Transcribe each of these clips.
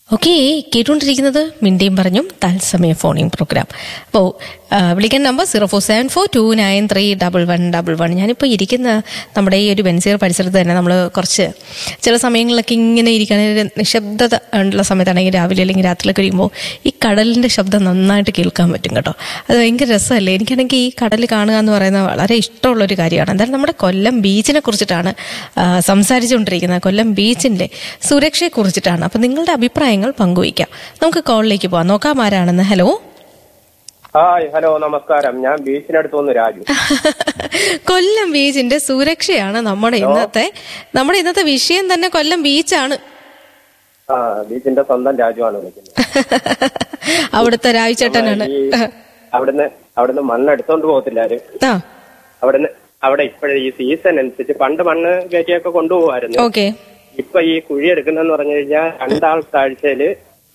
Okay കേട്ടുകൊണ്ടിരിക്കുന്നത് മിണ്ടിയും പറഞ്ഞും തത്സമയ ഫോണിംഗ് പ്രോഗ്രാം അപ്പോൾ വിളിക്കാൻ number zero four seven four two nine three double one double one ഞാനിപ്പോൾ ഇരിക്കുന്ന നമ്മുടെ ഈ ഒരു ബെൻസീർ പരിസരത്ത് തന്നെ നമ്മൾ കുറച്ച് ചില സമയങ്ങളിലൊക്കെ ഇങ്ങനെ ഇരിക്കുകയാണെങ്കിൽ ഒരു നിശബ്ദത ഉള്ള സമയത്താണെങ്കിൽ രാവിലെ അല്ലെങ്കിൽ രാത്രിയിലൊക്കെ ഇരിക്കുമ്പോൾ ഈ കടലിൻ്റെ ശബ്ദം നന്നായിട്ട് കേൾക്കാൻ പറ്റും കേട്ടോ അത് ഭയങ്കര രസമല്ലേ എനിക്കാണെങ്കിൽ ഈ കടൽ കാണുക എന്ന് പറയുന്നത് വളരെ ഇഷ്ടമുള്ളൊരു കാര്യമാണ് എന്തായാലും നമ്മുടെ കൊല്ലം ബീച്ചിനെ കുറിച്ചിട്ടാണ് ആ, സംസാരിച്ചുകൊണ്ടിരിക്കുന്നത് കൊല്ലം ബീച്ചിൻ്റെ സുരക്ഷയെ കുറിച്ചിട്ടാണ് അപ്പം നിങ്ങളുടെ അഭിപ്രായങ്ങൾ പങ്കുവയ്ക്കാം നമുക്ക് കോളിലേക്ക് പോവാം നോക്കാം ആരാണെന്ന് ഹലോ ഹായ് ഹലോ നമസ്കാരം ഞാൻ ബീച്ചിനടുത്ത് വന്ന് രാജു കൊല്ലം ബീച്ചിന്റെ സുരക്ഷയാണ് നമ്മുടെ ഇന്നത്തെ നമ്മുടെ ഇന്നത്തെ വിഷയം തന്നെ കൊല്ലം ബീച്ചാണ് ആ ബീച്ചിന്റെ സ്വന്തം രാജുവാണ് വിളിക്കുന്നത് അവിടുത്തെ രാവിച്ചേട്ടനാണ് ഈ അവിടുന്ന് അവിടുന്ന് മണ്ണ് എടുത്തോണ്ട് പോകത്തില്ല ആരും ആ അവിടുന്ന് അവിടെ ഇപ്പോഴേ ഈ സീസൺ അനുസരിച്ച് പണ്ട് മണ്ണ് കയറ്റിയൊക്കെ കൊണ്ടുപോകുമായിരുന്നു ഓക്കെ ഇപ്പൊ ഈ കുഴി എടുക്കുന്നെന്ന് പറഞ്ഞു കഴിഞ്ഞാൽ രണ്ടാൾ താഴ്ചയില്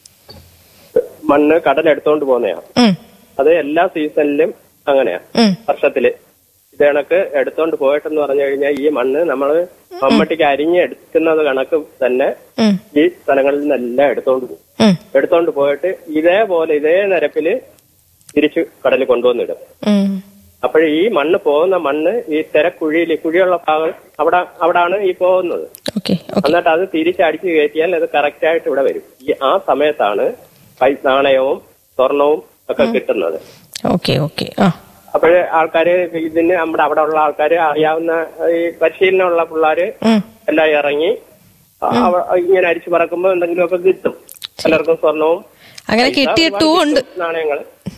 മണ്ണ് കടലെടുത്തോണ്ട് പോകുന്നതാ അത് എല്ലാ സീസണിലും അങ്ങനെയാ വർഷത്തില് ഇത് കണക്ക് എടുത്തോണ്ട് പോയിട്ടെന്ന് പറഞ്ഞു കഴിഞ്ഞാൽ ഈ മണ്ണ് നമ്മള് മമ്മട്ടിക്ക് അരിഞ്ഞ് എടുക്കുന്നത് കണക്ക് തന്നെ ഈ സ്ഥലങ്ങളിൽ നിന്നെല്ലാം എടുത്തോണ്ട് പോകും എടുത്തോണ്ട് പോയിട്ട് ഇതേപോലെ ഇതേ നിരപ്പില് തിരിച്ചു കടലിൽ കൊണ്ടുവന്നിടും അപ്പോൾ ഈ മണ്ണ് പോകുന്ന മണ്ണ് ഈ തിരക്കുഴിയിൽ കുഴിയുള്ള ഭാഗം അവിടെ അവിടാണ് ഈ പോകുന്നത് ഓക്കെ ഓക്കെ എന്നിട്ട് അത് തിരിച്ചടിച്ച് കയറ്റിയാൽ അത് കറക്റ്റ് ആയിട്ട് ഇവിടെ വരും ഈ ആ സമയത്താണ് പൈസ നാണയവും സ്വർണവും ഒക്കെ കിട്ടുന്നത് ഓക്കെ ഓക്കെ ആ അപ്പോഴ് ആൾക്കാര് ഇതിന് നമ്മുടെ അവിടെ ഉള്ള ആൾക്കാര് അറിയാവുന്ന ഈ പരിശീലനമുള്ള പിള്ളേര് ഉം. എല്ലാം ഇറങ്ങി അവ- ഇങ്ങനെ അരിച്ചു പറക്കുമ്പോ എന്തെങ്കിലുമൊക്കെ കിട്ടും പലർക്കും സ്വർണവും അങ്ങനെ പൈസ കിട്ടിയിട്ടും ഒരുപാട് ഉണ്ട് കിട്ടും, നാണയങ്ങള്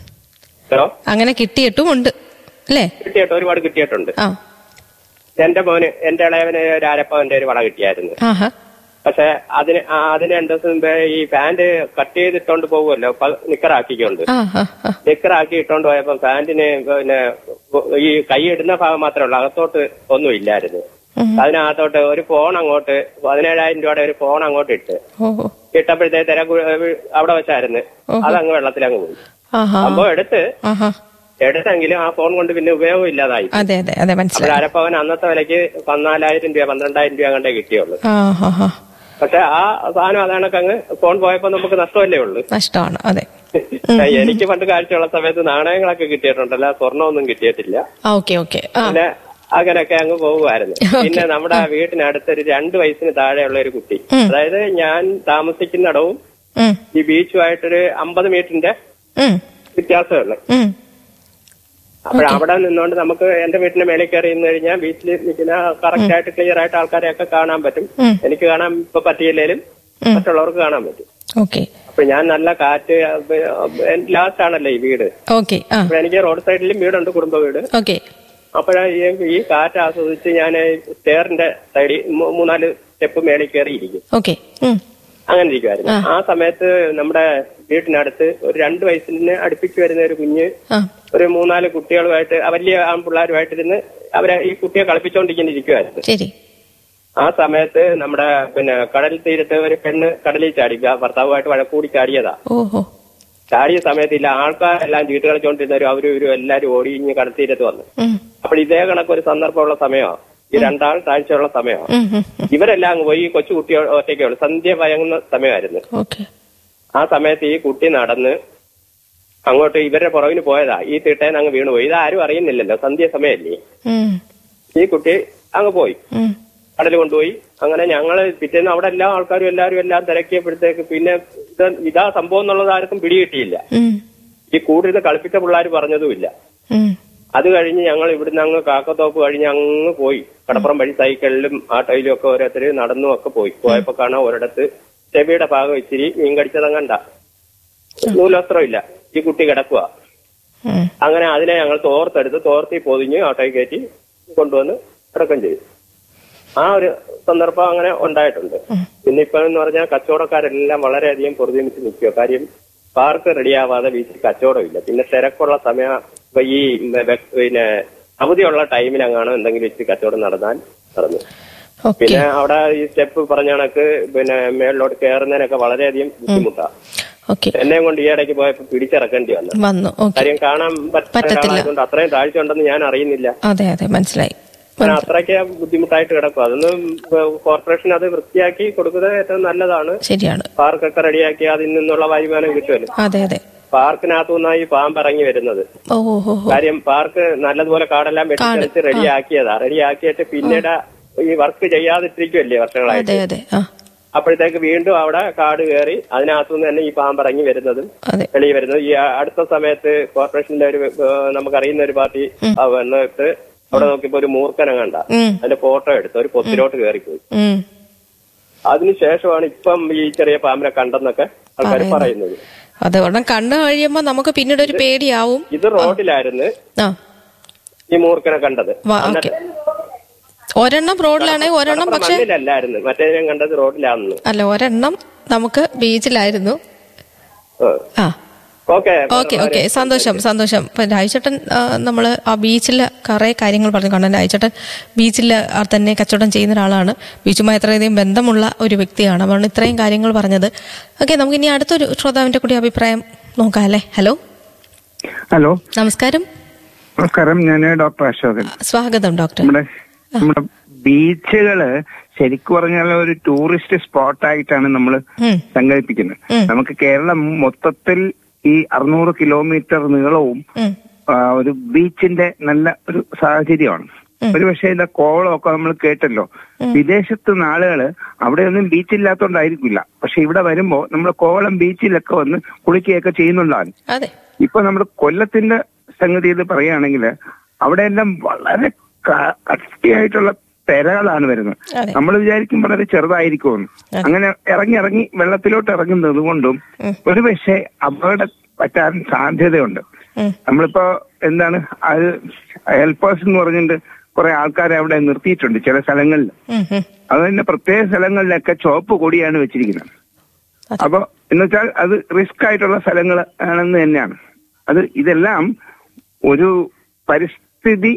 ഹലോ അങ്ങനെ കിട്ടിയിട്ടും ഉണ്ട് അല്ലേ കിട്ടിയിട്ട് ഒരുപാട് കിട്ടിയിട്ടുണ്ട് ആ എന്റെ മോന് എന്റെ ഇളയവന് ഒരു അരപ്പവന്റെ ഒരു വള കിട്ടിയായിരുന്നു ആഹാ പക്ഷെ അതിന് ആ അതിന് രണ്ടു ദിവസം മുമ്പേ ഈ പാന്റ് കട്ട് ചെയ്തിട്ടോണ്ട് പോകുമല്ലോ നിക്കറാക്കിക്കൊണ്ട് ആ ആ ആ നിക്കറാക്കി ഇട്ടോണ്ട് പോയപ്പോ പാന്റിന് പിന്നെ ഈ കൈ ഇടുന്ന ഭാഗം മാത്രമേ ഉള്ളൂ അകത്തോട്ട് ഒന്നും ഇല്ലായിരുന്നു ഉം. അതിനകത്തോട്ട് ഒരു ഫോൺ അങ്ങോട്ട് പതിനേഴായിരം രൂപയുടെ ഒരു ഫോൺ അങ്ങോട്ട് ഇട്ട് ഓ ഓ. ഇട്ടപ്പോഴത്തേ തിര അവിടെ വെച്ചായിരുന്നു അതങ്ങ് വെള്ളത്തിലങ്ങ് പോയി ആഹാ സംഭവം എടുത്ത് ആഹാ എടുത്തെങ്കിലും ആ ഫോൺ കൊണ്ട് പിന്നെ ഉപയോഗം ഇല്ലാതായി അതെ അതെ അതെ അപ്പോൾ മനസ്സിലായി അരപ്പവൻ അന്നത്തെ വിലക്ക് പതിനാലായിരം രൂപ പന്ത്രണ്ടായിരം രൂപ കണ്ടേ കിട്ടിയുള്ളൂ ആ ഹാ ഹാ പക്ഷെ ആ സാധനം അതാണൊക്കെ അങ്ങ് ഫോൺ പോയപ്പോ നമുക്ക് നഷ്ടമല്ലേ ഉള്ളൂ നഷ്ടമാണ് അതെ എനിക്ക് പണ്ട് കാഴ്ചയുള്ള സമയത്ത് നാണയങ്ങളൊക്കെ കിട്ടിയിട്ടുണ്ടല്ലോ സ്വർണ്ണമൊന്നും കിട്ടിയിട്ടില്ല ആ ഓക്കെ ഓക്കെ ആ പിന്നെ അങ്ങനെയൊക്കെ അങ്ങ് പോകുമായിരുന്നു Okay. പിന്നെ നമ്മുടെ വീട്ടിനടുത്തൊരു രണ്ട് വയസ്സിന് താഴെയുള്ള ഒരു കുട്ടി ഉം. അതായത് ഞാൻ താമസിക്കുന്നിടവും ഉം ഈ ബീച്ചുമായിട്ടൊരു അമ്പത് മീറ്ററിന്റെ ഉം വ്യത്യാസമേ ഉള്ളൂ ഉം അപ്പോൾ അവിടെ നിന്നുകൊണ്ട് നമുക്ക് എന്റെ വീട്ടിന്റെ മേലെ കയറി നിന്ന് കഴിഞ്ഞാൽ ബീച്ചിൽ നിൽക്കുന്ന കറക്റ്റ് ആയിട്ട് ക്ലിയർ ആയിട്ട് ആൾക്കാരെയൊക്കെ കാണാൻ പറ്റും ഉം. എനിക്ക് കാണാൻ ഇപ്പൊ പറ്റിയില്ലേലും ഉം. മറ്റുള്ളവർക്ക് കാണാൻ പറ്റും ഓക്കെ അപ്പൊ ഞാൻ നല്ല കാറ്റ് ലാസ്റ്റ് ആണല്ലോ ഈ വീട് ഓക്കെ ആ അപ്പൊ എനിക്ക് റോഡ് സൈഡിലും വീടുണ്ട് കുടുംബ വീട് ഓക്കെ അപ്പോഴാ ഈ കാറ്റ് ആസ്വദിച്ച് ഞാൻ സ്റ്റെയറിന്റെ സൈഡിൽ മൂ- മൂന്നാല് സ്റ്റെപ്പ് മേളിൽ കയറിയിരിക്കും ഓക്കെ ഉം അങ്ങനെ ഇരിക്കുമായിരുന്നു ആ സമയത്ത് നമ്മുടെ വീട്ടിനടുത്ത് ഒരു രണ്ട് വയസ്സിന് അടുപ്പിച്ച് വരുന്ന ഒരു കുഞ്ഞ് ആ ഒരു മൂന്നാല് കുട്ടികളുമായിട്ട് ആ വലിയ ആൺപിള്ളേരുമായിട്ടിരുന്ന് അവരെ ഈ കുട്ടിയെ കളിപ്പിച്ചോണ്ടിങ്ങനെ ഇരിക്കുമായിരുന്നു ശരി ആ സമയത്ത് നമ്മുടെ പിന്നെ കടൽ തീരത്ത് ഒരു പെണ്ണ് കടലിൽ ചാടി ആ ഭർത്താവുമായിട്ട് വഴക്കൂടി ചാടിയതാ ഓഹോ ചാടിയ സമയത്തില്ല ആൾക്കാരെല്ലാം ചീട്ട് കളിച്ചോണ്ടിരുന്നവരും അവരും ഇവരും എല്ലാരും ഓടി ഇഞ്ഞ് കടൽ തീരത്ത് വന്നു ഉം അപ്പോൾ ഇതേ കണക്കൊരു സന്ദർഭമുള്ള സമയമാണ് ഈ രണ്ടാൾ താഴ്ചയുള്ള സമയമാണ് ഉം ഉം ഉം. ഇവരെല്ലാം അങ്ങ് പോയി ഈ കൊച്ചു കുട്ടി ഒറ്റയ്ക്കുള്ളൂ സന്ധ്യ വയങ്ങുന്ന സമയമായിരുന്നു ഓക്കെ ആ സമയത്ത് ഈ കുട്ടി നടന്ന് അങ്ങോട്ട് ഇവരുടെ പുറകിന് പോയതാ ഈ തിട്ടേന്ന് അങ്ങ് വീണുപോയി ഇതാരും അറിയുന്നില്ലല്ലോ സന്ധ്യ സമയമല്ലേ ഉം ഈ കുട്ടി അങ്ങ് പോയി ഉം കടൽ കൊണ്ടുപോയി അങ്ങനെ ഞങ്ങള് പിറ്റേന്ന് അവിടെ എല്ലാ ആൾക്കാരും എല്ലാവരും എല്ലാം തിരക്കിയപ്പോഴത്തേക്ക് പിന്നെ ഇത് ഇതാ സംഭവം എന്നുള്ളത് ആർക്കും പിടികിട്ടിയില്ല ഉം ഈ കൂടുതൽ കളിപ്പിച്ച പിള്ളേർ പറഞ്ഞതുമില്ല ഉം അത് കഴിഞ്ഞ് ഞങ്ങൾ ഇവിടുന്ന് അങ്ങ് കാക്കത്തോപ്പ് കഴിഞ്ഞ് അങ്ങ് പോയി കടപ്പുറം വഴി സൈക്കിളിലും ആട്ടോയിലും ഒക്കെ ഓരോരുത്തര് നടന്നും ഒക്കെ പോയി പോയപ്പോ കാണാൻ ഒരിടത്ത് ചെവിയുടെ ഭാഗം ഇച്ചിരി മീൻ കടിച്ചതും കണ്ട നൂലസ്ത്രമില്ല ഈ കുട്ടി കിടക്കുക ഉം അങ്ങനെ അതിനെ ഞങ്ങൾ തോർത്തെടുത്ത് തോർത്തി പൊതിഞ്ഞ് ഓട്ടോയിൽ കയറ്റി കൊണ്ടുവന്ന് അടക്കം ചെയ്തു ആ ഒരു സന്ദർഭം അങ്ങനെ ഉണ്ടായിട്ടുണ്ട് പിന്നെ ഇപ്പൊ എന്ന് പറഞ്ഞാൽ കച്ചവടക്കാരെല്ലാം വളരെയധികം പൊറുതിമിച്ച് നിൽക്കുക കാര്യം പാർക്ക് റെഡിയാവാതെ ബീച്ചിൽ കച്ചവടമില്ല പിന്നെ തിരക്കുള്ള സമയം ഇപ്പൊ ഈ വെ- പിന്നെ അവധിയുള്ള ടൈമിലങ്ങാണ് എന്തെങ്കിലും ഇച്ചിരി കച്ചവടം നടന്നാൽ നടന്നു ഓക്കെ പിന്നെ അവിടെ ഈ സ്റ്റെപ്പ് പറഞ്ഞ കണക്ക് പിന്നെ മേളിലോട്ട് കയറുന്നതിനൊക്കെ വളരെയധികം ബുദ്ധിമുട്ടാണ് ഓക്കെ എന്നെയും കൊണ്ട് ഈ ഇടയ്ക്ക് പോയപ്പോ പിടിച്ചിറക്കേണ്ടി വന്നു വന്നു ഓക്കെ കാര്യം കാണാൻ പറ്റത്തില്ല. പറ്റാത്തതുകൊണ്ട് അത്രയും താഴ്ച ഉണ്ടെന്ന് ഞാൻ അറിയുന്നില്ല അതെ അതെ മനസ്സിലായി അങ്ങനെ അത്രയ്ക്ക് ബുദ്ധിമുട്ടായിട്ട് കിടക്കും അതൊന്നും കോർപ്പറേഷൻ അത് വൃത്തിയാക്കി കൊടുക്കുന്നത് ഏറ്റവും നല്ലതാണ് ശരിയാണ് പാർക്കൊക്കെ റെഡിയാക്കി അതിൽ നിന്നുള്ള വരുമാനം കിട്ടുമല്ലോ അതെ അതെ പാർക്കിനകത്തു നിന്നാണ് ഈ പാമ്പ് ഇറങ്ങി വരുന്നത് ഓ ഓ ഓ ഓ. കാര്യം പാർക്ക് നല്ലതുപോലെ കാടെല്ലാം വെട്ടിത്തെളിച്ച് റെഡിയാക്കിയതാ റെഡിയാക്കിയിട്ട് പിന്നീട് ഈ വർക്ക് ചെയ്യാതിട്ടിരിക്കുമല്ലേ വർഷങ്ങളായിട്ട് അതെ അതെ ആ അപ്പോഴത്തേക്ക് വീണ്ടും അവിടെ കാട് കയറി അതിനകത്തുനിന്ന് തന്നെ ഈ പാമ്പ് ഇറങ്ങി വരുന്നതും അതെ വെളിയിൽ വരുന്നത് ഈ അടുത്ത സമയത്ത് കോർപ്പറേഷന്റെ ഒരു ഏഹ്, നമുക്കറിയുന്ന ഒരു പാർട്ടി ആ, വന്നിട്ട് അവിടെ നോക്കിയപ്പോ ഒരു മൂർഖനെ കണ്ട ഉം. അതിന്റെ ഫോട്ടോ എടുത്ത് ഒരു പൊത്തിലോട്ട് കയറിപ്പോയി ഉം. അതിനുശേഷമാണ് ഇപ്പം ഈ ചെറിയ പാമ്പിനെ കണ്ടെന്നൊക്കെ ആൾക്കാർ പറയുന്നത് അത് ഒരെണ്ണം കണ്ടു കഴിയുമ്പോ നമുക്ക് പിന്നീട് ഒരു പേടിയാവും ഇത് റോഡിലായിരുന്നു ആ ഈ മൂർഖനെ കണ്ടത് വാ, ഓക്കെ ഒരെണ്ണം റോഡിലാണെങ്കിൽ ഒരെണ്ണം പക്ഷെ മണ്ണിലല്ലായിരുന്നു മറ്റേ ഞാൻ കണ്ടത് റോഡിലാണെന്ന് അല്ല ഒരെണ്ണം നമുക്ക് ബീച്ചിലായിരുന്നു ആ ഓക്കെ ഓക്കെ ഓക്കെ സന്തോഷം സന്തോഷം ഇപ്പൊ രാജചേട്ടൻ നമ്മൾ ആ ബീച്ചിൽ കുറേ കാര്യങ്ങൾ പറഞ്ഞു കാരണം രാജചേട്ടൻ ബീച്ചിൽ തന്നെ കച്ചവടം ചെയ്യുന്ന ഒരാളാണ് ബീച്ചുമായി അത്രയധികം ബന്ധമുള്ള ഒരു വ്യക്തിയാണ് അതുകൊണ്ട് ഇത്രയും കാര്യങ്ങൾ പറഞ്ഞത് ഓക്കെ നമുക്ക് ഇനി അടുത്തൊരു ശ്രോതാവിന്റെ കൂടി അഭിപ്രായം നോക്കാം അല്ലേ ഹലോ ഹലോ നമസ്കാരം നമസ്കാരം ഞാൻ ഡോക്ടർ അശോകൻ സ്വാഗതം ഡോക്ടർ നമ്മുടെ നമ്മുടെ ബീച്ചുകള് ശരിക്കും പറഞ്ഞാൽ ഒരു ടൂറിസ്റ്റ് സ്പോട്ടായിട്ടാണ് നമ്മൾ ഉം. സങ്കല്പിക്കുന്നത് ഉം. നമുക്ക് കേരളം മൊത്തത്തിൽ ഈ അറുന്നൂറ് കിലോമീറ്റർ നീളവും ഉം. ആ, ഒരു ബീച്ചിന്റെ നല്ല ഒരു സാഹചര്യമാണ് ഒരു പക്ഷേ ഇതിന്റെ കോളമൊക്കെ നമ്മൾ കേട്ടല്ലോ വിദേശത്ത് നിന്ന് ആളുകള് അവിടെയൊന്നും ബീച്ചില്ലാത്തോണ്ടായിരിക്കില്ല പക്ഷെ ഇവിടെ വരുമ്പോ നമ്മൾ കോവളം ബീച്ചിലൊക്കെ വന്ന് കുളിക്കുകയൊക്കെ ചെയ്യുന്നുണ്ടാകും അതെ ഇപ്പൊ നമ്മുടെ കൊല്ലത്തിന്റെ സംഗതി ഇത് പറയുകയാണെങ്കിൽ അവിടെയെല്ലാം വളരെ ക- കട്ടിയായിട്ടുള്ള പെരകളാണ് വരുന്നത് അതെ. നമ്മൾ വിചാരിക്കും വളരെ ചെറുതായിരിക്കുമെന്ന് അങ്ങനെ ഇറങ്ങി ഇറങ്ങി വെള്ളത്തിലോട്ട് ഇറങ്ങുന്നത് കൊണ്ടും ഒരു പക്ഷേ അപകടം പറ്റാൻ സാധ്യതയുണ്ട് ഉം. നമ്മളിപ്പോ എന്താണ് അത് ഹെൽപ്പേഴ്സ് എന്ന് പറഞ്ഞിട്ട് കുറെ ആൾക്കാരെ അവിടെ നിർത്തിയിട്ടുണ്ട് ചില സ്ഥലങ്ങളിൽ ഉം, ഉം. അത് തന്നെ പ്രത്യേക സ്ഥലങ്ങളിലൊക്കെ ചുവപ്പ് കൊടിയാണ് വെച്ചിരിക്കുന്നത് അതെ. അപ്പൊ എന്നുവെച്ചാൽ അത് റിസ്ക് ആയിട്ടുള്ള സ്ഥലങ്ങൾ ആണെന്ന് തന്നെയാണ് അത് ഇതെല്ലാം ഒരു പരിസ്ഥിതി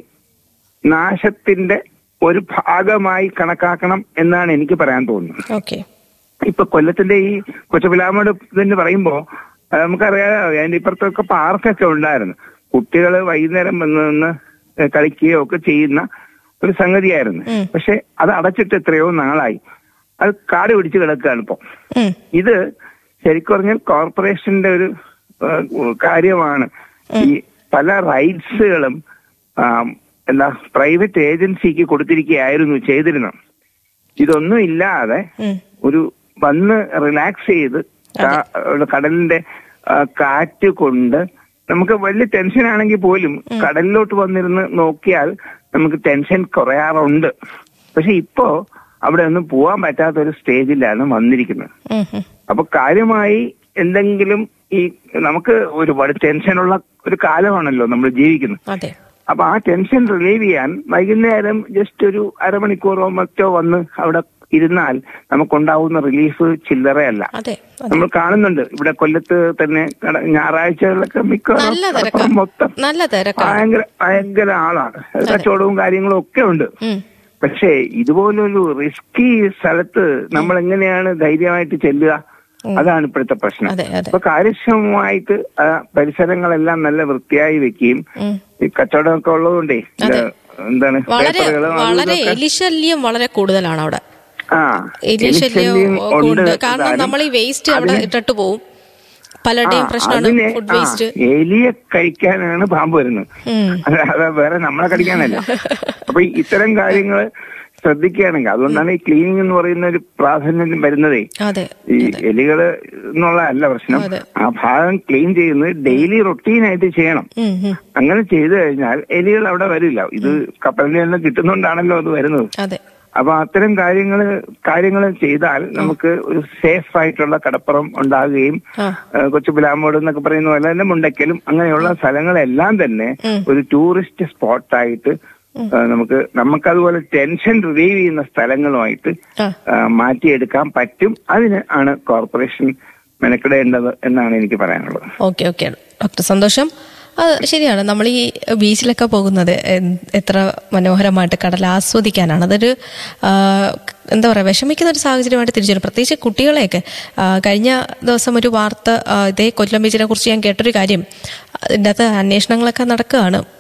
നാശത്തിന്റെ ഒരു ഭാഗമായി കണക്കാക്കണം എന്നാണ് എനിക്ക് പറയാൻ തോന്നുന്നത് ഓക്കെ ഇപ്പൊ കൊല്ലത്തിന്റെ ഈ കൊച്ചുപിലാമോട് ഇതെന്ന് പറയുമ്പോ ആ, നമുക്കറിയാം അതിന്റെ ഇപ്പുറത്തൊക്കെ പാർക്കൊക്കെ ഉണ്ടായിരുന്നു കുട്ടികൾ വൈകുന്നേരം വന്ന് നിന്ന് കളിക്കുകയോ ഒക്കെ ചെയ്യുന്ന ഒരു സംഗതിയായിരുന്നു ഉം. പക്ഷെ അത് അടച്ചിട്ട് എത്രയോ നാളായി അത് കാട് പിടിച്ച് കിടക്കുകയാണ് ഇപ്പൊ ഉം. ഇത് ശരിക്കും പറഞ്ഞാൽ കോർപ്പറേഷന്റെ ഒരു ആ, കാര്യമാണ് ഈ പല റൈറ്റ്സുകളും ആ, എന്താ പ്രൈവറ്റ് ഏജൻസിക്ക് കൊടുത്തിരിക്കുകയായിരുന്നു ചെയ്തിരുന്നത് ഇതൊന്നും ഇല്ലാതെ ഉം. ഒരു വന്ന് റിലാക്സ് ചെയ്ത് കാ- കടലിന്റെ ആ, കാറ്റ് കൊണ്ട് നമുക്ക് വലിയ ടെൻഷൻ ആണെങ്കിൽ പോലും കടലിലോട്ട് വന്നിരുന്ന് നോക്കിയാൽ നമുക്ക് ടെൻഷൻ കുറയാറുണ്ട് പക്ഷെ ഇപ്പോ അവിടെ ഒന്നും പോവാൻ പറ്റാത്ത ഒരു സ്റ്റേജിലാണ് വന്നിരിക്കുന്നത് ഉം, ഉം. അപ്പൊ കാര്യമായി എന്തെങ്കിലും ഈ നമുക്ക് ഒരുപാട് ടെൻഷനുള്ള ഒരു കാലമാണല്ലോ നമ്മൾ ജീവിക്കുന്നത് അതെ അപ്പൊ ആ ടെൻഷൻ റിലീവ് ചെയ്യാൻ വൈകുന്നേരം ജസ്റ്റ് ഒരു അരമണിക്കൂറോ മറ്റോ വന്ന് അവിടെ ഇരുന്നാൽ നമുക്കുണ്ടാവുന്ന റിലീഫ് ചില്ലറയല്ല അതെ അതെ നമ്മൾ കാണുന്നുണ്ട് ഇവിടെ കൊല്ലത്ത് തന്നെ കട- ഞായറാഴ്ചകളിലൊക്കെ മിക്കവാറും നല്ല തിരക്കാ കടപ്പുറം മൊത്തം നല്ല തിരക്കാണ് ഭയങ്കര ഭയങ്കര ആളാണ് കച്ചവടവും കാര്യങ്ങളും ഒക്കെ ഉണ്ട് ഉം. പക്ഷേ ഇതുപോലൊരു റിസ്കി സ്ഥലത്ത് നമ്മൾ എങ്ങനെയാണ് ധൈര്യമായിട്ട് ചെല്ലുക അതാണ് ഇപ്പോഴത്തെ പ്രശ്നം അതെ അതെ അപ്പൊ കാര്യക്ഷമമായിട്ട് ആ പരിസരങ്ങളെല്ലാം നല്ല വൃത്തിയായി വെക്കുകയും ഉം. ഈ കച്ചവടമൊക്കെ ഉള്ളതുകൊണ്ടേ ഇത് എന്താണ് വളരെ പേപ്പറുകളും അതും വളരെ ഇതൊക്കെ- എലിശല്യം വളരെ കൂടുതലാണ് അവിടെ ആ എലിശല്യം എലിശല്യം ഉണ്ട് ഉണ്ട് കാരണം താനും. നമ്മൾ ഈ വേസ്റ്റ് അവിടെ ഇട്ടിട്ട് പോവും പലരുടെയും ആ, പ്രശ്നമാണ് അതിനെ ഫുഡ് ആ, വേസ്റ്റ് എലിയെ കഴിക്കാനാണ് പാമ്പ് വരുന്നത് ഉം. അല്ലാതെ വേറെ നമ്മളെ കടിക്കാനല്ല അപ്പൊ ഈ ഇത്തരം കാര്യങ്ങൾ ശ്രദ്ധിക്കുകയാണെങ്കിൽ അതുകൊണ്ടാണ് ഈ ക്ലീനിങ് എന്ന് പറയുന്ന ഒരു പ്രാധാന്യം വരുന്നതേ അതെ ഈ എലികള് എന്നുള്ളതല്ല പ്രശ്നം അതെ. ആ ഭാഗം ക്ലീൻ ചെയ്യുന്നത് ഡെയിലി റൊട്ടീനായിട്ട് ചെയ്യണം ഉം, ഉം. അങ്ങനെ ചെയ്തു കഴിഞ്ഞാൽ എലികൾ അവിടെ വരില്ല ഇത് കപ്പലിൽ നിന്ന് കിട്ടുന്നോണ്ടാണല്ലോ അത് വരുന്നത് അതെ അപ്പൊ അത്തരം കാര്യങ്ങൾ കാര്യങ്ങൾ ചെയ്താൽ നമുക്ക് ഒരു സേഫ് ആയിട്ടുള്ള കടപ്പുറം ഉണ്ടാകുകയും ആ. ഏഹ് കൊച്ചു പിലാമോട് എന്നൊക്കെ പറയുന്ന പോലെ തന്നെ മുണ്ടക്കലും അങ്ങനെയുള്ള സ്ഥലങ്ങളെല്ലാം തന്നെ ഉം. ഒരു ടൂറിസ്റ്റ് സ്പോട്ടായിട്ട് ഏഹ് നമുക്ക് നമുക്കതുപോലെ ടെൻഷൻ റിലീവ് ചെയ്യുന്ന സ്ഥലങ്ങളുമായിട്ട് ആ ഏഹ് മാറ്റിയെടുക്കാൻ പറ്റും അതിന് ആണ് കോർപ്പറേഷൻ മെനക്കിടേണ്ടത് എന്നാണ് എനിക്ക് പറയാനുള്ളത് ഓക്കെ ഓക്കെ ഡോക്ടർ സന്തോഷം അത് ശരിയാണ് നമ്മൾ ഈ ബീച്ചിലൊക്കെ പോകുന്നത് എൻ- എത്ര മനോഹരമായിട്ട് കടൽ ആസ്വദിക്കാനാണ് അതൊരു ആ, എന്താ പറയുക വിഷമിക്കുന്ന ഒരു സാഹചര്യമായിട്ട് തിരിച്ചു വരും പ്രത്യേകിച്ച് കുട്ടികളെയൊക്കെ ആ, കഴിഞ്ഞ ദിവസം ഒരു വാർത്ത ആ, ഇതേ കൊല്ലം ബീച്ചിനെ കുറിച്ച് ഞാൻ കേട്ടൊരു കാര്യം അതിൻ്റെ അകത്ത് അന്വേഷണങ്ങളൊക്കെ നടക്കുകയാണ്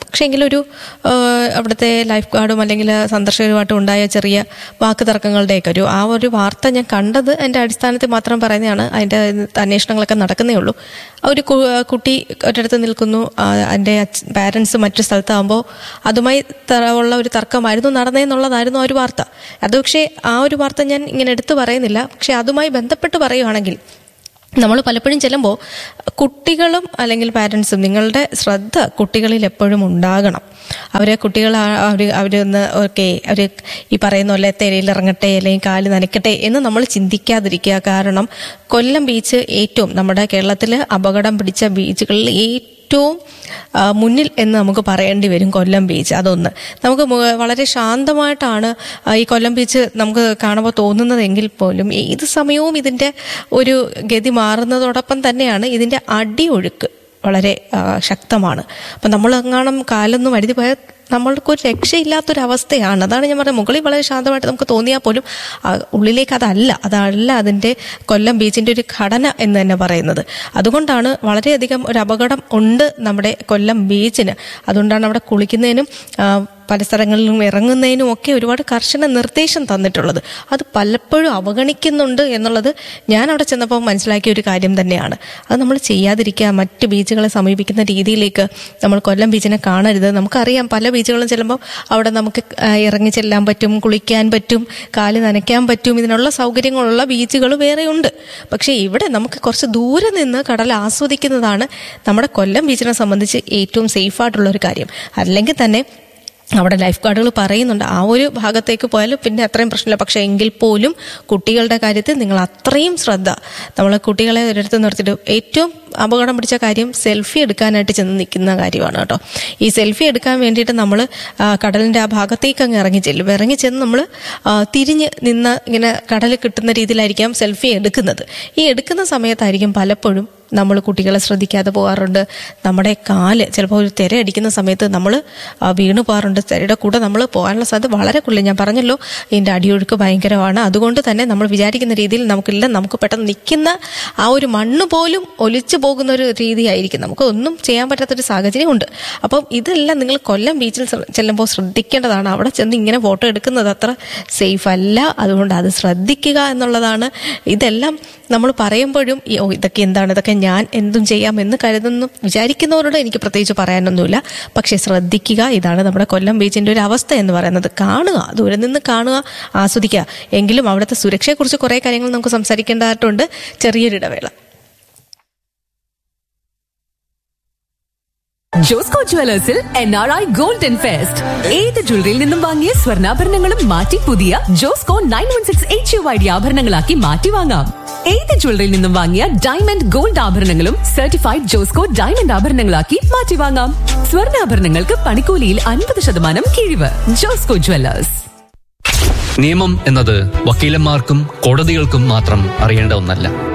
പക്ഷേ എങ്കിലൊരു ആ, അവിടുത്തെ ലൈഫ് ഗാർഡും അല്ലെങ്കിൽ സന്ദർശകരുമായിട്ടും ഉണ്ടായ ചെറിയ വാക്ക് തർക്കങ്ങളുടെയൊക്കെ ഒരു ആ ഒരു വാർത്ത ഞാൻ കണ്ടത് എൻ്റെ അടിസ്ഥാനത്തിൽ മാത്രം പറയുന്നതാണ് അതിൻ്റെ അന്വേഷണങ്ങളൊക്കെ നടക്കുന്നേ ഉള്ളൂ ആ ഒരു കു- കുട്ടി ഒരിടത്ത് നിൽക്കുന്നു ആ, എൻ്റെ പാരൻസ് മറ്റു സ്ഥലത്താകുമ്പോൾ അതുമായി ത- ഉള്ള ഒരു തർക്കമായിരുന്നു നടന്നതെന്നുള്ളതായിരുന്നു ആ ഒരു വാർത്ത അത് പക്ഷേ ആ ഒരു വാർത്ത ഞാൻ ഇങ്ങനെ എടുത്തു പറയുന്നില്ല പക്ഷെ അതുമായി ബന്ധപ്പെട്ട് പറയുവാണെങ്കിൽ നമ്മൾ പലപ്പോഴും ചെല്ലുമ്പോൾ കുട്ടികളും അല്ലെങ്കിൽ പാരൻസും നിങ്ങളുടെ ശ്രദ്ധ കുട്ടികളിൽ എപ്പോഴും ഉണ്ടാകണം അവരെ കുട്ടികൾ അവർ അവരൊന്ന് ഓക്കെ അവർ ഈ പറയുന്ന പോലെ തെരയിൽ ഇറങ്ങട്ടെ അല്ലെങ്കിൽ കാല് നനയ്ക്കട്ടെ എന്ന് നമ്മൾ ചിന്തിക്കാതിരിക്കുക കാരണം കൊല്ലം ബീച്ച് ഏറ്റവും നമ്മുടെ കേരളത്തിൽ അപകടം പിടിച്ച ബീച്ചുകളിൽ ഏറ്റവും ആ, മുന്നിൽ എന്ന് നമുക്ക് പറയേണ്ടി വരും കൊല്ലം ബീച്ച് അതൊന്ന് നമുക്ക് മു- വളരെ ശാന്തമായിട്ടാണ് ആ, ഈ കൊല്ലം ബീച്ച് നമുക്ക് കാണുമ്പോൾ തോന്നുന്നതെങ്കിൽ പോലും ഏത് സമയവും ഇതിൻ്റെ ഒരു ഗതി മാറുന്നതോടൊപ്പം തന്നെയാണ് ഇതിൻ്റെ അടിയൊഴുക്ക് വളരെ ആ, ശക്തമാണ് അപ്പം നമ്മൾ എങ്ങാനും കാലൊന്നും വഴുതി പോയാൽ നമ്മൾക്കൊരു രക്ഷയില്ലാത്തൊരവസ്ഥയാണ് അതാണ് ഞാൻ പറഞ്ഞത് മുകളിൽ വളരെ ശാന്തമായിട്ട് നമുക്ക് തോന്നിയാൽ പോലും ആ, ഉള്ളിലേക്ക് അതല്ല അതല്ല അതിൻ്റെ കൊല്ലം ബീച്ചിൻ്റെ ഒരു ഘടന എന്ന് തന്നെ പറയുന്നത് അതുകൊണ്ടാണ് വളരെയധികം ഒരു അപകടം ഉണ്ട് നമ്മുടെ കൊല്ലം ബീച്ചിന് അതുകൊണ്ടാണ് അവിടെ കുളിക്കുന്നതിനും ആ, പല സ്ഥലങ്ങളിലും ഇറങ്ങുന്നതിനും ഒക്കെ ഒരുപാട് കർശന നിർദ്ദേശം തന്നിട്ടുള്ളത് അത് പലപ്പോഴും അവഗണിക്കുന്നുണ്ട് എന്നുള്ളത് ഞാൻ അവിടെ ചെന്നപ്പോൾ മനസ്സിലാക്കിയ ഒരു കാര്യം തന്നെയാണ് അത് നമ്മൾ ചെയ്യാതിരിക്കുക മറ്റ് ബീച്ചുകളെ സമീപിക്കുന്ന രീതിയിലേക്ക് നമ്മൾ കൊല്ലം ബീച്ചിനെ കാണരുത് നമുക്കറിയാം പല ബീച്ചുകളും ചെല്ലുമ്പോൾ അവിടെ നമുക്ക് ആ, ഇറങ്ങി ചെല്ലാൻ പറ്റും കുളിക്കാൻ പറ്റും കാല് നനയ്ക്കാൻ പറ്റും ഇതിനുള്ള സൗകര്യങ്ങളുള്ള ബീച്ചുകൾ വേറെയുണ്ട് പക്ഷേ ഇവിടെ നമുക്ക് കുറച്ച് ദൂരെ നിന്ന് കടൽ ആസ്വദിക്കുന്നതാണ് നമ്മുടെ കൊല്ലം ബീച്ചിനെ സംബന്ധിച്ച് ഏറ്റവും സേഫായിട്ടുള്ള ഒരു കാര്യം അല്ലെങ്കിൽ തന്നെ അവിടെ ലൈഫ് ഗാർഡുകൾ പറയുന്നുണ്ട് ആ ഒരു ഭാഗത്തേക്ക് പോയാൽ പിന്നെ അത്രയും പ്രശ്നമില്ല പക്ഷേ എങ്കിൽ പോലും കുട്ടികളുടെ കാര്യത്തിൽ നിങ്ങൾ അത്രയും ശ്രദ്ധ നമ്മൾ കുട്ടികളെ ഒരിടത്ത് നിർത്തിയിട്ട് ഏറ്റവും അപകടം പിടിച്ച കാര്യം സെൽഫി എടുക്കാനായിട്ട് ചെന്ന് നിൽക്കുന്ന കാര്യമാണ് കേട്ടോ ഈ സെൽഫി എടുക്കാൻ വേണ്ടിയിട്ട് നമ്മൾ കടലിൻ്റെ ആ ഭാഗത്തേക്ക് അങ്ങ് ഇറങ്ങി ചെല്ലും ഇറങ്ങി ചെന്ന് നമ്മൾ തിരിഞ്ഞ് നിന്ന് ഇങ്ങനെ കടൽ കിട്ടുന്ന രീതിയിലായിരിക്കാം സെൽഫി എടുക്കുന്നത് ഈ എടുക്കുന്ന സമയത്തായിരിക്കും പലപ്പോഴും നമ്മൾ കുട്ടികളെ ശ്രദ്ധിക്കാതെ പോകാറുണ്ട് നമ്മുടെ കാല് ചിലപ്പോൾ ഒരു തിര അടിക്കുന്ന സമയത്ത് നമ്മൾ വീണു പോകാറുണ്ട് തിരയുടെ കൂടെ നമ്മൾ പോകാനുള്ള സാധ്യത വളരെ കൂടുതൽ ഞാൻ പറഞ്ഞല്ലോ ഇതിൻ്റെ അടിയൊഴുക്ക് ഭയങ്കരമാണ് അതുകൊണ്ട് തന്നെ നമ്മൾ വിചാരിക്കുന്ന രീതിയിൽ നമുക്കില്ല നമുക്ക് പെട്ടെന്ന് നിൽക്കുന്ന ആ ഒരു മണ്ണ് പോലും ഒലിച്ചു പോകുന്ന ഒരു രീതിയായിരിക്കും നമുക്ക് ഒന്നും ചെയ്യാൻ പറ്റാത്തൊരു സാഹചര്യം ഉണ്ട് അപ്പം ഇതെല്ലാം നിങ്ങൾ കൊല്ലം ബീച്ചിൽ ശ്ര- ചെല്ലുമ്പോൾ ശ്രദ്ധിക്കേണ്ടതാണ് അവിടെ ചെന്ന് ഇങ്ങനെ ഫോട്ടോ എടുക്കുന്നത് അത്ര സേഫ് അല്ല അതുകൊണ്ട് അത് ശ്രദ്ധിക്കുക എന്നുള്ളതാണ് ഇതെല്ലാം നമ്മൾ പറയുമ്പോഴും ഈ, ഓ ഇതൊക്കെ എന്താണ് ഇതൊക്കെ ഞാൻ എന്തും ചെയ്യാം എന്ന് കരുതുന്നു വിചാരിക്കുന്നവരോട് എനിക്ക് പ്രത്യേകിച്ച് പറയാനൊന്നുമില്ല പക്ഷെ ശ്രദ്ധിക്കുക ഇതാണ് നമ്മുടെ കൊല്ലം ബീച്ചിന്റെ ഒരു അവസ്ഥ എന്ന് പറയുന്നത് കാണുക ദൂരെ നിന്ന് കാണുക ആസ്വദിക്കുക എങ്കിലും അവിടുത്തെ സുരക്ഷയെക്കുറിച്ച് കുറേ കാര്യങ്ങൾ നമുക്ക് സംസാരിക്കേണ്ടതായിട്ടുണ്ട് ചെറിയൊരു ഇടവേള ജോസ്കോ ജുവലേഴ്സിൽ N R I golden fest ഏത് ജ്വല്ലറിയിൽ നിന്നും വാങ്ങിയ സ്വർണ്ണാഭരണങ്ങളും മാറ്റി പുതിയ Josco nine one six H U I D ആഭരണങ്ങളാക്കി മാറ്റി വാങ്ങാം ഏത് ജ്വല്ലറിയിൽ നിന്നും വാങ്ങിയ ഡയമണ്ട് ഗോൾഡ് ആഭരണങ്ങളും സർട്ടിഫൈഡ് ജോസ്കോ ഡയമണ്ട് ആഭരണങ്ങളാക്കി മാറ്റി വാങ്ങാം സ്വർണ്ണാഭരണങ്ങൾക്ക് പണിക്കൂലിയിൽ അൻപത് ശതമാനം കിഴിവ് ജോസ്കോ ജുവലേഴ്സ് നിയമം എന്നത് വക്കീലന്മാർക്കും കോടതികൾക്കും മാത്രം അറിയേണ്ട ഒന്നല്ല